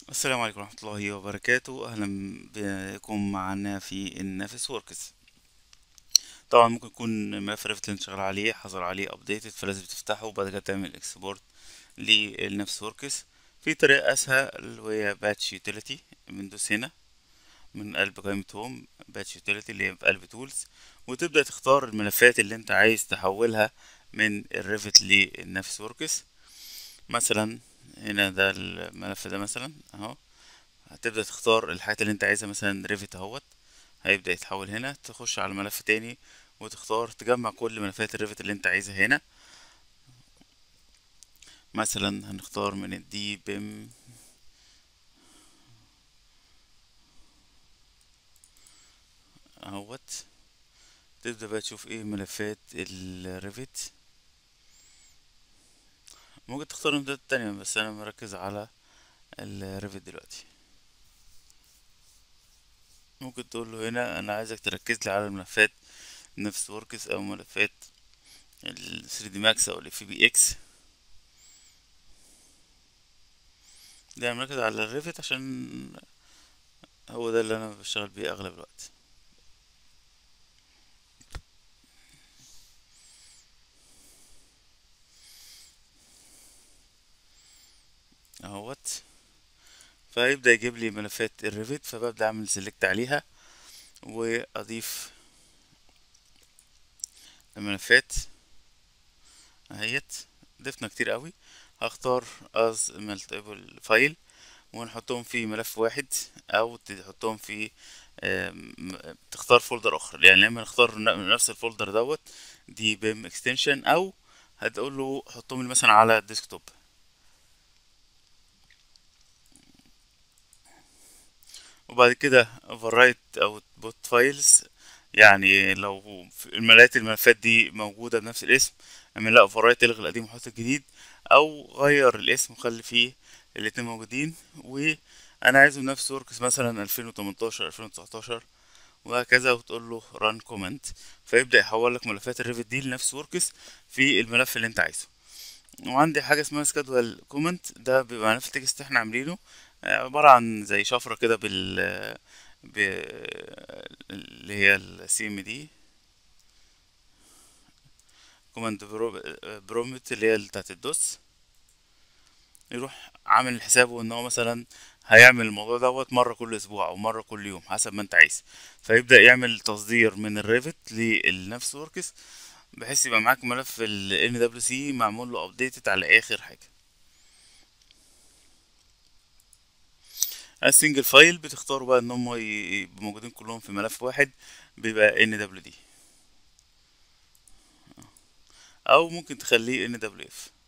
السلام عليكم ورحمة الله وبركاته أهلا بكم معنا في النافس وركس طبعا ممكن يكون ملف ريفت اللي انت شغال عليه حصل عليه ابديتد فلازم تفتحه وبعد كده تعمل اكسبورت للنفس وركس في طريقة أسهل اللي هي باتش يوتيليتي بندوس هنا من قلب قائمة هوم باتش يوتيليتي اللي هي في قلب تولز وتبدأ تختار الملفات اللي انت عايز تحولها من الريفت للنفس وركس مثلا هنا ده الملف ده مثلا اهو هتبدأ تختار الحاجات اللي انت عايزها مثلا ريفت اهوت هيبدأ يتحول هنا تخش على ملف تاني وتختار تجمع كل ملفات الريفت اللي انت عايزها هنا مثلا هنختار من الدي بيم اهوت تبدأ بقى تشوف ايه ملفات الريفت ممكن تختار امدادات تانية بس انا مركز على الريفت دلوقتي ممكن تقول له هنا انا عايزك تركز لي على الملفات نفس وركس او ملفات ال 3 دي ماكس او ال في بي اكس ده مركز على الريفت عشان هو ده اللي انا بشتغل بيه اغلب الوقت اهوت فيبدأ يجيب لي ملفات الريفت فببدأ اعمل سيلكت عليها واضيف الملفات اهيت ضفنا كتير قوي هختار از ملتيبل فايل ونحطهم في ملف واحد او تحطهم في تختار فولدر اخر يعني لما نختار نفس الفولدر دوت دي بيم اكستنشن او هتقول له حطهم لي مثلا على الديسكتوب وبعد كده overwrite او بوت فايلز يعني لو الملايات الملفات دي موجودة بنفس الاسم اعمل لها overwrite الغي القديم وحط الجديد او غير الاسم وخلي فيه الاتنين موجودين وانا عايزه نفس وركس مثلا 2018 2019 وهكذا وتقول له run comment فيبدأ يحول لك ملفات الريفت دي لنفس وركس في الملف اللي انت عايزه وعندي حاجة اسمها سكادوال كومنت ده بيبقى ملف تكست احنا عاملينه عبارة عن زي شفرة كده بال ب... اللي هي السي ام دي كوماند برومت اللي هي بتاعت الدوس يروح عامل حسابه ان هو مثلا هيعمل الموضوع دوت مرة كل اسبوع او مرة كل يوم حسب ما انت عايز فيبدأ يعمل تصدير من الريفت للنفس وركس بحيث يبقى معاك ملف ال NWC معمول له ابديتد على اخر حاجة السنجل فايل بتختاروا بقى ان هم يبقوا موجودين كلهم في ملف واحد بيبقى NWD او ممكن تخليه NWF